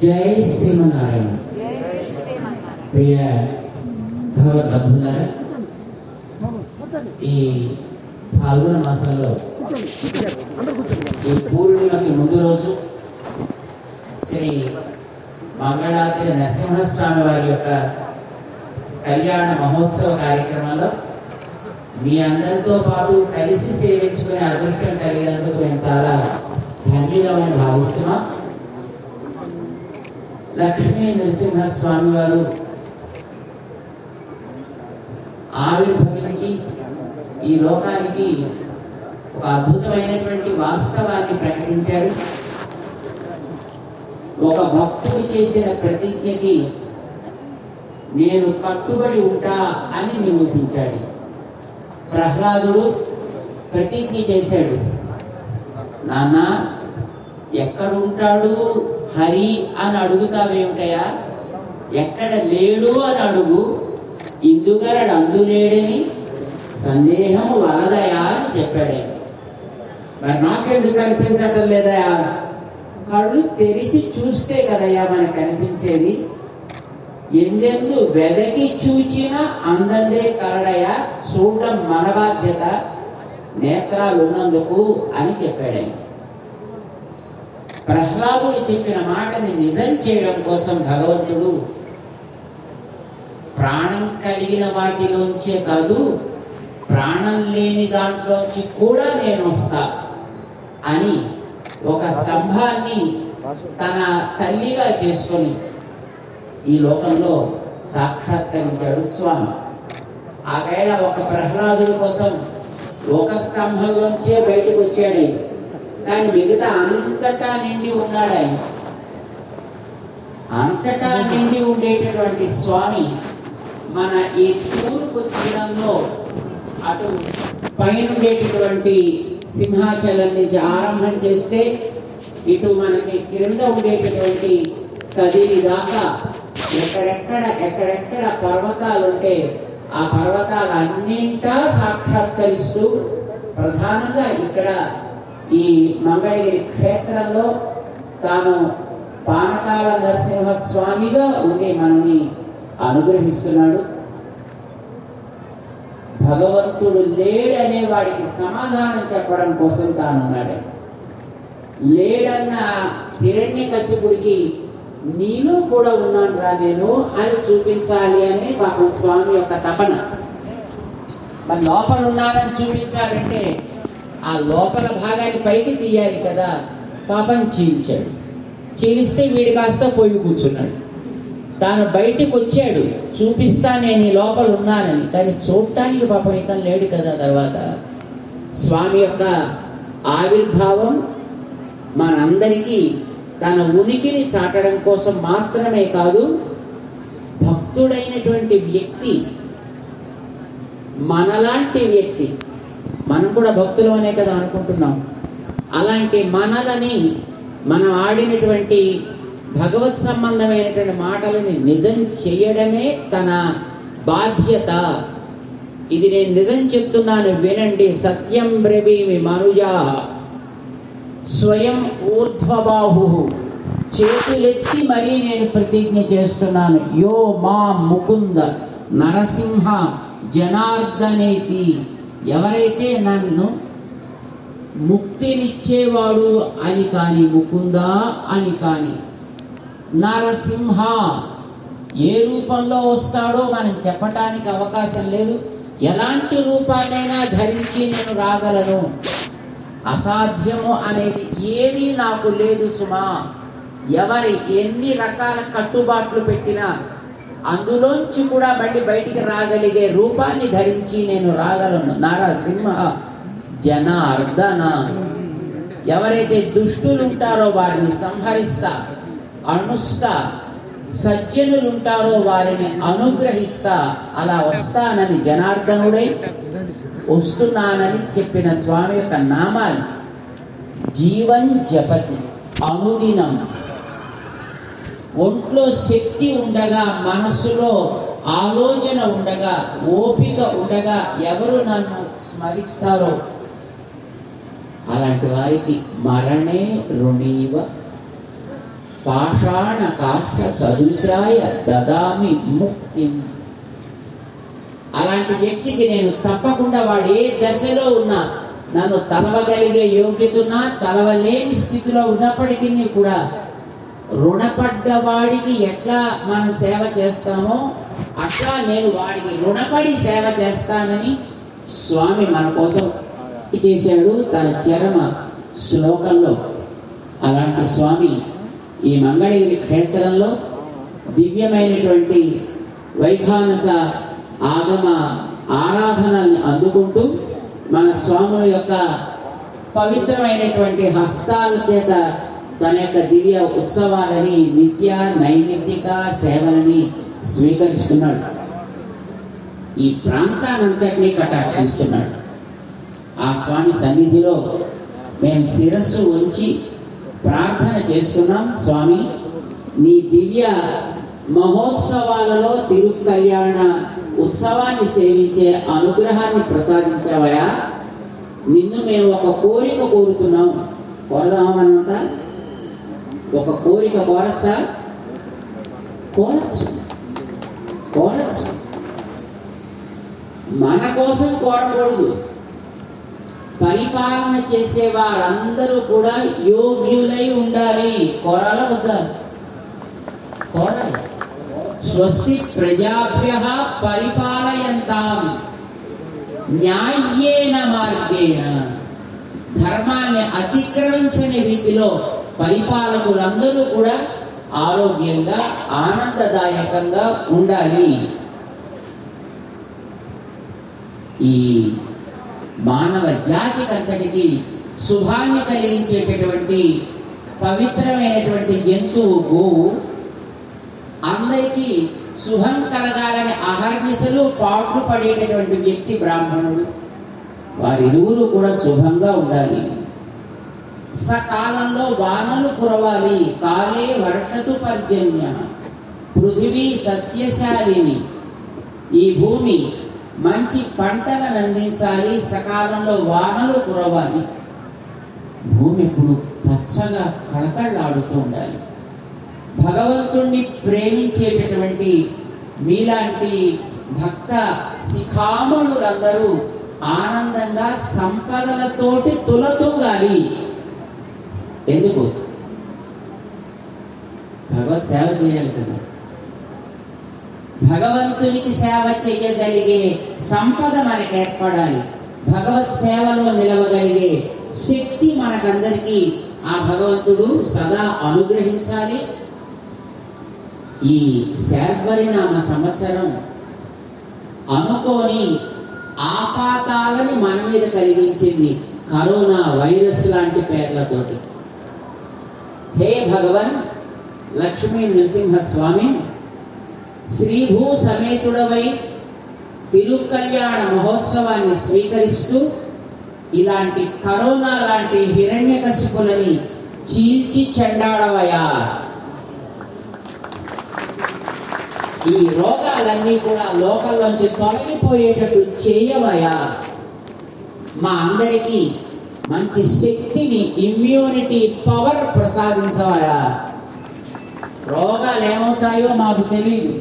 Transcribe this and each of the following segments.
జై శ్రీమనారాయణ ప్రియ భగవద్బంధులారా ఈ ఫాల్గుణ మాసంలో ఈ పూర్ణిమకి ముందు రోజు శ్రీ మంగళాద్రి నరసింహస్వామి వారి యొక్క కళ్యాణ మహోత్సవ కార్యక్రమంలో మీ అందరితో పాటు కలిసి సేవించుకునే అదృష్టం కలిగినందుకు మేము చాలా ధన్యులమని భావిస్తున్నాం లక్ష్మీ నరసింహస్వామి వారు ఆవిర్భవించి ఈ లోకానికి ఒక అద్భుతమైనటువంటి వాస్తవాన్ని ప్రకటించారు ఒక భక్తుడు చేసిన ప్రతిజ్ఞకి నేను కట్టుబడి ఉంటా అని నిరూపించాడు ప్రహ్లాదుడు ప్రతిజ్ఞ చేశాడు నాన్న ఎక్కడుంటాడు హరి అని అడుగుతావేమిటయా ఎక్కడ లేడు అని అడుగు ఇందుగలడు అందులేడని సందేహము వలదయా అని చెప్పాడు ఆయన. మరి నాకెందుకు కనిపించటం లేదయా కళ్ళు తెరిచి చూస్తే కదయ్యా మనకు కనిపించేది ఎందెందు వెదకి చూచినా అందందే కలడయా చూడడం మన బాధ్యత నేత్రాలు ఉన్నందుకు అని చెప్పాడు ఆయన. ప్రహ్లాదుడు చెప్పిన మాటని నిజం చేయడం కోసం భగవంతుడు ప్రాణం కలిగిన వాటిలోంచే కాదు ప్రాణం లేని దాంట్లోంచి కూడా నేను వస్తా అని ఒక స్తంభాన్ని తన తల్లిగా చేసుకొని ఈ లోకంలో సాక్షాత్కరించాడు స్వామి ఆ వేళ ఒక ప్రహ్లాదుడి కోసం ఒక స్తంభంలోంచే బయటకు వచ్చాడు ఆయన. కానీ మిగతా అంతటా నిండి ఉన్నాడు ఆయన అంతటా నిండి ఉండేటటువంటి స్వామి మన ఈ తూర్పు తీరంలో అటు పైన ఉండేటటువంటి సింహాచలం నుంచి ఆరంభం చేస్తే ఇటు మనకి క్రింద ఉండేటటువంటి కదిరి దాకా ఎక్కడెక్కడ ఎక్కడెక్కడ పర్వతాలు ఉంటే ఆ పర్వతాలన్నింటా సాక్షాత్కరిస్తూ ప్రధానంగా ఇక్కడ ఈ మంగళగిరి క్షేత్రంలో తాను పానకాల నరసింహ స్వామిగా ఉండి మనల్ని అనుగ్రహిస్తున్నాడు భగవంతుడు లేడనే వాడికి సమాధానం చెప్పడం కోసం తానున్నాడు లేడన్న హిరణ్య కశిపుడికి నీలో కూడా ఉన్నాను రా నేను అని చూపించాలి అని పాపం స్వామి యొక్క తపన మరి లోపల ఉన్నానని చూపించాలంటే ఆ లోపల భాగాన్ని పైకి తీయాలి కదా పాపం చీల్చాడు చీలిస్తే వీడు కాస్త పోయి కూర్చున్నాడు తాను బయటికి వచ్చాడు చూపిస్తా నేను ఈ లోపల ఉన్నానని కానీ చూడటానికి పాపం ఇతను లేడు కదా తర్వాత స్వామి యొక్క ఆవిర్భావం మనందరికీ తన ఉనికిని చాటడం కోసం మాత్రమే కాదు భక్తుడైనటువంటి వ్యక్తి మనలాంటి వ్యక్తి మనం కూడా భక్తులు అనే కదా అనుకుంటున్నాం అలాంటి మనలని మనం ఆడినటువంటి భగవత్ సంబంధమైనటువంటి మాటలని నిజం చేయడమే తన బాధ్యత ఇది నేను నిజం చెప్తున్నాను వినండి సత్యం బ్రవీమి మనుజా స్వయం ఊర్ధ్వబాహు చేతులెత్తి మరీ నేను ప్రతిజ్ఞ చేస్తున్నాను యో మా ముకుంద నరసింహ జనార్దనేతి ఎవరైతే నన్ను ముక్తినిచ్చేవాడు అని కాని ముకుందా అని కాని నరసింహ ఏ రూపంలో వస్తాడో మనం చెప్పటానికి అవకాశం లేదు ఎలాంటి రూపాన్నైనా ధరించి నేను రాగలను అసాధ్యము అనేది ఏది నాకు లేదు సుమా ఎవరి ఎన్ని రకాల కట్టుబాట్లు పెట్టినా అందులోంచి కూడా మళ్ళీ బయటికి రాగలిగే రూపాన్ని ధరించి నేను రాగలను నరసింహ జనార్దన ఎవరైతే దుష్టులు ఉంటారో వారిని సంహరిస్తా అణుస్తా సజ్జనులు ఉంటారో వారిని అనుగ్రహిస్తా అలా వస్తానని జనార్దనుడై వస్తున్నానని చెప్పిన స్వామి యొక్క నామాలు జీవన్ జపతి అనుదినం ఒంట్లో శక్తి ఉండగా మనసులో ఆలోచన ఉండగా ఓపిక ఉండగా ఎవరు నన్ను స్మరిస్తారో అలాంటి వారికి మరణే రుణీవ పాషాణ కాష్ట సదృశాయ దదామి ముక్తి అలాంటి వ్యక్తికి నేను తప్పకుండా వాడు ఏ దశలో ఉన్నా నన్ను తలవగలిగే యోగ్యత ఉన్నా తలవలేని స్థితిలో ఉన్నప్పటికీ కూడా రుణపడ్డ వాడికి ఎట్లా మనం సేవ చేస్తామో అట్లా నేను వాడికి రుణపడి సేవ చేస్తానని స్వామి మన కోసం చేశాడు తన చరమ శ్లోకంలో అలాంటి స్వామి ఈ మంగళగిరి క్షేత్రంలో దివ్యమైనటువంటి వైఖానస ఆగమ ఆరాధనల్ని అందుకుంటూ మన స్వాముల యొక్క పవిత్రమైనటువంటి హస్తాల చేత తన యొక్క దివ్య ఉత్సవాలని నిత్య నైమిత్తిక సేవలని స్వీకరిస్తున్నాడు ఈ ప్రాంతానంతటినీ కటాక్షిస్తున్నాడు ఆ స్వామి సన్నిధిలో మేము శిరస్సు ఉంచి ప్రార్థన చేస్తున్నాం స్వామి నీ దివ్య మహోత్సవాలలో తిరు కళ్యాణ ఉత్సవాన్ని సేవించే అనుగ్రహాన్ని ప్రసాదించావయా నిన్ను మేము ఒక కోరిక కోరుతున్నాం కోరదామన్నంత ఒక కోరిక కోరచ్చా కోరచ్చు కోరచ్చు మన కోసం కోరకూడదు పరిపాలన చేసే వారందరూ కూడా యోగ్యులై ఉండాలి కోరాల వద్దా కోరాలి స్వస్తి ప్రజాభ్య పరిపాలయంతాం న్యాయేన మార్గేణ ధర్మాన్ని అతిక్రమించని రీతిలో పరిపాలకులందరూ కూడా ఆరోగ్యంగా ఆనందదాయకంగా ఉండాలి ఈ మానవ జాతికంతటికి శుభాన్ని కలిగించేటటువంటి పవిత్రమైనటువంటి జంతువు గోవు అందరికీ శుభం కలగాలని అహర్నిశలు పాట్లు పడేటటువంటి వ్యక్తి బ్రాహ్మణుడు వారిరువురు కూడా శుభంగా ఉండాలి సకాలంలో వానలు కురవాలి కాలే వర్షతు పర్జన్య పృథివీ సస్యశాలిని ఈ భూమి మంచి పంటలను అందించాలి సకాలంలో వానలు కురవాలి భూమి ఇప్పుడు పచ్చగా కళకళలాడుతూ ఉండాలి భగవంతుణ్ణి ప్రేమించేటటువంటి మీలాంటి భక్త శిఖామణులందరూ ఆనందంగా సంపదలతోటి తులతూగాలి ఎందుకు భగవత్ సేవ చేయాలి కదా భగవంతునికి సేవ చేయగలిగే సంపద మనకు ఏర్పడాలి భగవత్ సేవలో నిలవగలిగే శక్తి మనకందరికీ ఆ భగవంతుడు సదా అనుగ్రహించాలి ఈ శార్వరినామ సంవత్సరం అనుకోని ఆపాతాలని మన మీద కలిగించింది కరోనా వైరస్ లాంటి పేర్లతోటి హే భగవన్ లక్ష్మీ నరసింహ స్వామి శ్రీభూ సమేతుడవై తిరుకల్యాణ మహోత్సవాన్ని స్వీకరిస్తూ ఇలాంటి కరోనా లాంటి హిరణ్యకశిపులని చీల్చి చెండాడవయా ఈ రోగాలన్నీ కూడా లోకల్లోంచి తొలగిపోయేటట్టు చేయవయా మా అందరికీ మంచి శక్తిని ఇమ్యూనిటీ పవర్ ప్రసాదించవయా రోగాలు ఏమవుతాయో మాకు తెలియదు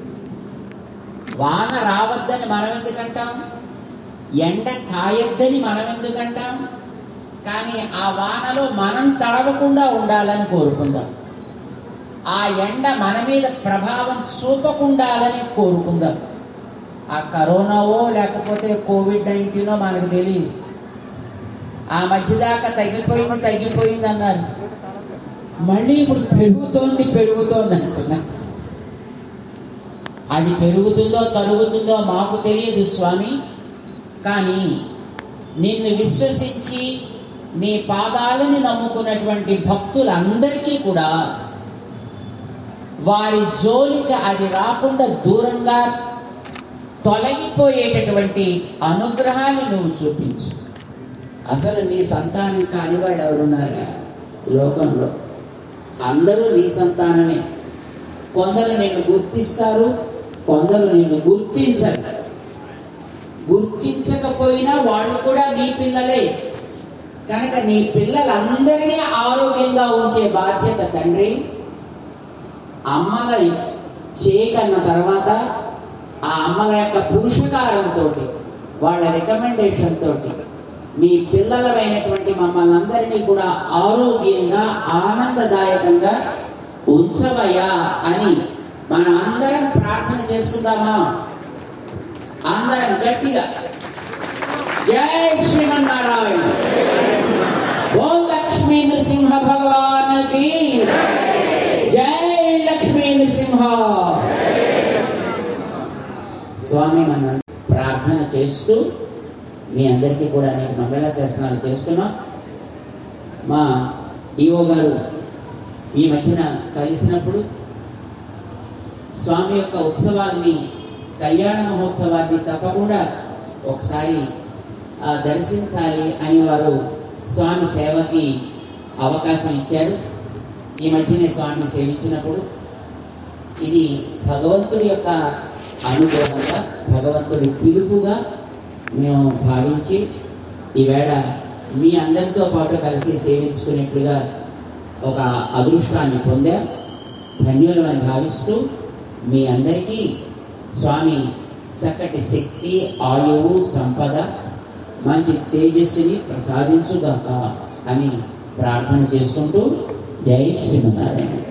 వాన రావద్దని మనం ఎందుకంటాం ఎండ కాయొద్దని మనం ఎందుకంటాం కానీ ఆ వానలో మనం తడవకుండా ఉండాలని కోరుకుందాం ఆ ఎండ మన మీద ప్రభావం చూపకుండాలని కోరుకుందాం ఆ కరోనావో లేకపోతే కోవిడ్ నైన్టీనో మనకు తెలియదు ఆ మధ్య దాకా తగ్గిపోయింది తగ్గిపోయింది అన్నారు మళ్ళీ ఇప్పుడు పెరుగుతోంది పెరుగుతోంది అనుకున్నా అది పెరుగుతుందో తరుగుతుందో మాకు తెలియదు స్వామి కానీ నిన్ను విశ్వసించి నీ పాదాలని నమ్ముకున్నటువంటి భక్తులందరికీ కూడా వారి జోలికి అది రాకుండా దూరంగా తొలగిపోయేటటువంటి అనుగ్రహాన్ని నువ్వు చూపించు అసలు నీ సంతానం కానివాడు ఎవరున్నారా ఈ లోకంలో అందరూ నీ సంతానమే కొందరు నిన్ను గుర్తిస్తారు కొందరు నిన్ను గుర్తించరు గుర్తించకపోయినా వాళ్ళు కూడా నీ పిల్లలే కనుక నీ పిల్లలందరినీ ఆరోగ్యంగా ఉంచే బాధ్యత తండ్రి అమ్మల చేయకన్న తర్వాత ఆ అమ్మల యొక్క పురుషకారంతో వాళ్ళ రికమెండేషన్ తోటి మీ పిల్లలమైనటువంటి మమ్మల్ని అందరినీ కూడా ఆరోగ్యంగా ఆనందదాయకంగా ఉంచవయ్యా అని మనం అందరం ప్రార్థన చేసుకుందామా అందరం గట్టిగా జై శ్రీమన్నారాయణ ఓ లక్ష్మీ నృసింహ భగవానుకి జై లక్ష్మీ నృసింహ స్వామి మన ప్రార్థన చేస్తూ మీ అందరికీ కూడా నేను మంగళ శాసనాలు చేస్తున్నాం మా ఈవో గారు ఈ మధ్యన కలిసినప్పుడు స్వామి యొక్క ఉత్సవాన్ని కళ్యాణ మహోత్సవాన్ని తప్పకుండా ఒకసారి ఆ, దర్శించాలి అని వారు స్వామి సేవకి అవకాశం ఇచ్చారు ఈ మధ్యనే స్వామిని సేవించినప్పుడు ఇది భగవంతుడి యొక్క అనుగ్రహంగా భగవంతుడి పిలుపుగా మేము భావించి ఈవేళ మీ అందరితో పాటు కలిసి సేవించుకునేట్లుగా ఒక అదృష్టాన్ని పొందాం ధన్యులమని భావిస్తూ మీ అందరికీ స్వామి చక్కటి శక్తి ఆయువు సంపద మంచి తేజస్సుని ప్రసాదించుగాక అని ప్రార్థన చేసుకుంటూ జై శ్రీమన్నారాయణ